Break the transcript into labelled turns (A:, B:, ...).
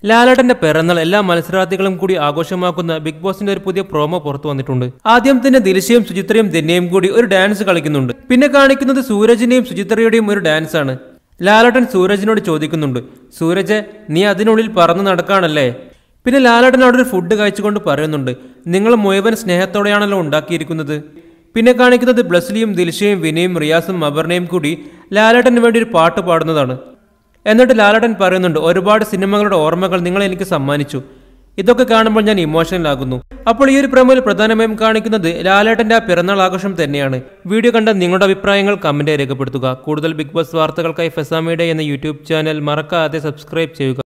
A: ലാലേട്ടന്റെ പിറന്നാൾ എല്ലാ മത്സരാർത്ഥികളും കൂടി ആഘോഷമാക്കുന്ന ബിഗ് ബോസിന്റെ ഒരു പുതിയ പ്രോമോ പുറത്തു വന്നിട്ടുണ്ട് ആദ്യം തന്നെ ദിൽഷയും സുചിത്രയും ധന്യയും കൂടി ഒരു ഡാൻസ് കളിക്കുന്നുണ്ട് പിന്നെ കാണിക്കുന്നത് സൂരജിന്റെയും സുചിത്രയുടെയും ഒരു ഡാൻസ് ആണ് ലാലേട്ടൻ സൂരജിനോട് ചോദിക്കുന്നുണ്ട് സൂരജ് നീ അതിനുള്ളിൽ പറന്നു നടക്കാണല്ലേ പിന്നെ ലാലേട്ടൻ അവിടെ ഒരു ഫുഡ് കഴിച്ചുകൊണ്ട് പറയുന്നുണ്ട് നിങ്ങൾ മുഴുവൻ സ്നേഹത്തോടെയാണല്ലോ ഉണ്ടാക്കിയിരിക്കുന്നത് പിന്നെ കാണിക്കുന്നത് ബ്ലസ്ലിയും ദിൽഷയും വിനയും റിയാസും അപർണയും കൂടി ലാലേട്ടന് വേണ്ടി ഒരു പാട്ട് പാടുന്നതാണ് എന്നിട്ട് ലാലേട്ടൻ പറയുന്നുണ്ട് ഒരുപാട് സിനിമകളുടെ ഓർമ്മകൾ നിങ്ങൾ എനിക്ക് സമ്മാനിച്ചു ഇതൊക്കെ കാണുമ്പോൾ ഞാൻ ഇമോഷണൽ ആകുന്നു അപ്പോൾ ഈ ഒരു പ്രമോയിൽ പ്രധാനമായും കാണിക്കുന്നത് ലാലേട്ടന്റെ ആ പിറന്നാൾ ആഘോഷം തന്നെയാണ് വീഡിയോ കണ്ട നിങ്ങളുടെ അഭിപ്രായങ്ങൾ കമന്റ് രേഖപ്പെടുത്തുക കൂടുതൽ ബിഗ് ബോസ് വാർത്തകൾക്കായി ഫെസാമിയുടെ എന്ന യൂട്യൂബ് ചാനൽ മറക്കാതെ സബ്സ്ക്രൈബ് ചെയ്യുക